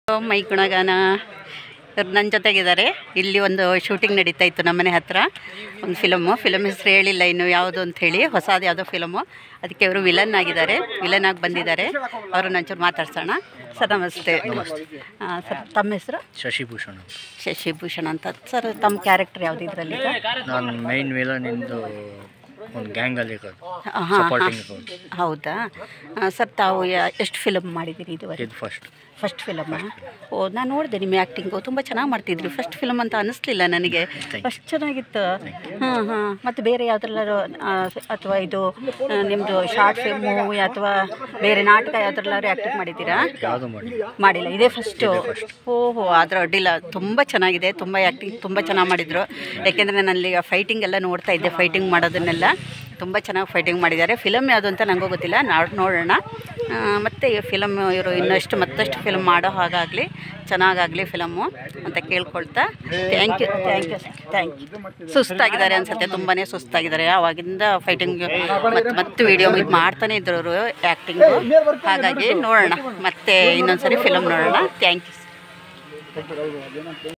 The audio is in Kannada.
ಮೈ ಗುಣಗಾನ ಇವ್ರು ನನ್ನ ಜೊತೆಗಿದ್ದಾರೆ ಇಲ್ಲಿ ಒಂದು ಶೂಟಿಂಗ್ ನಡೀತಾ ಇತ್ತು ನಮ್ಮನೆ ಹತ್ರ ಒಂದು ಫಿಲಮು ಫಿಲಮ್ ಹೆಸರು ಹೇಳಿಲ್ಲ ಇನ್ನು ಯಾವುದು ಅಂತ ಹೇಳಿ ಹೊಸದು ಯಾವುದೋ ಫಿಲಮು ಅದಕ್ಕೆ ಅವರು ವಿಲನ್ ಆಗಿದ್ದಾರೆ ವಿಲನ್ ಆಗಿ ಬಂದಿದ್ದಾರೆ ಅವರು ಒಂಚೂರು ಮಾತಾಡ್ಸೋಣ ಸರ್ ನಮಸ್ತೆ ಆ, ಸರ್ ತಮ್ಮ ಹೆಸರು ಶಶಿಭೂಷಣ್ ಅಂತ. ಶಶಿಭೂಷಣ್ ಅಂತ ಸರ್ ತಮ್ಮ ಕ್ಯಾರೆಕ್ಟರ್ ಯಾವುದು ಇದರಲ್ಲಿ ನಾನು ಮೈನ್ ವಿಲನಿಂದು ಒಂದು ಗ್ಯಾಂಗಲ್ಲಿ ಹಾಂ ಸಪೋರ್ಟಿಂಗ್ ಹೌದಾ ಆ, ಸರ್ ತಾವು ಯಾ- ಎಷ್ಟು ಫಿಲಮ್ ಮಾಡಿದ್ದೀರಿ ಇದುವರೆಗೆ ಇದು ಫಸ್ಟ್ ಫಸ್ಟ್ ಫಿಲಮ್ ಓ ನಾನು ನೋಡಿದೆ ನಿಮ್ಮ ಆ್ಯಕ್ಟಿಂಗು ತುಂಬ ಚೆನ್ನಾಗಿ ಮಾಡ್ತಿದ್ರಿ ಫಸ್ಟ್ ಫಿಲಮ್ ಅಂತ ಅನ್ನಿಸ್ಲಿಲ್ಲ ನನಗೆ ಫಸ್ಟ್ ಚೆನ್ನಾಗಿತ್ತು ಹಾಂ ಹಾಂ ಮತ್ತು ಬೇರೆ ಯಾವುದ್ರಲ್ಲಾರು ಅಥವಾ ಇದು ಆ, ನಿಮ್ಮದು ಶಾರ್ಟ್ ಫಿಲ್ಮು ಅಥವಾ ಬೇರೆ ನಾಟಕ ಯಾವುದ್ರಲ್ಲಾರು ಆ್ಯಕ್ಟಿಂಗ್ ಮಾಡಿದ್ದೀರಾ ಯಾವುದು ಮಾಡಿ ಮಾಡಿಲ್ಲ ಇದೇ ಫಸ್ಟು ಓಹೋ ಆದರೆ ಅಡ್ಡಿಲ್ಲ ತುಂಬ ಚೆನ್ನಾಗಿದೆ ತುಂಬ ಆ್ಯಕ್ಟಿಂಗ್ ತುಂಬ ಚೆನ್ನಾಗಿ ಮಾಡಿದರು ಯಾಕೆಂದರೆ ನಾನಲ್ಲಿ ಫೈಟಿಂಗ್ ಎಲ್ಲ ನೋಡ್ತಾ ಇದ್ದೆ ಫೈಟಿಂಗ್ ಮಾಡೋದನ್ನೆಲ್ಲ ತುಂಬ ಚೆನ್ನಾಗಿ ಫೈಟಿಂಗ್ ಮಾಡಿದ್ದಾರೆ ಫಿಲಮ್ ಯಾವುದು ಅಂತ ನನಗೂ ಗೊತ್ತಿಲ್ಲ ನಾವು ನೋಡೋಣ ಆ, ಮತ್ತು ಈ ಫಿಲಮ್ ಇವರು ಇನ್ನಷ್ಟು ಮತ್ತಷ್ಟು ಫಿಲಮ್ ಮಾಡೋ ಹಾಗಾಗಲಿ ಚೆನ್ನಾಗಾಗಲಿ ಫಿಲಮ್ಮು ಅಂತ ಕೇಳ್ಕೊಳ್ತಾ thank you thank you thank you ಸುಸ್ತಾಗಿದ್ದಾರೆ ಅನ್ಸುತ್ತೆ ತುಂಬಾ ಸುಸ್ತಾಗಿದ್ದಾರೆ ಆವಾಗಿಂದ ಫೈಟಿಂಗ್ ಮತ್ತು ಮತ್ತೆ ವೀಡಿಯೋ ಇದು ಮಾಡ್ತಾನೆ ಇದ್ರು ಅವರು ಆ್ಯಕ್ಟಿಂಗು ಹಾಗಾಗಿ ನೋಡೋಣ ಮತ್ತೆ ಇನ್ನೊಂದ್ಸರಿ ಫಿಲಮ್ ನೋಡೋಣ ಥ್ಯಾಂಕ್ ಯು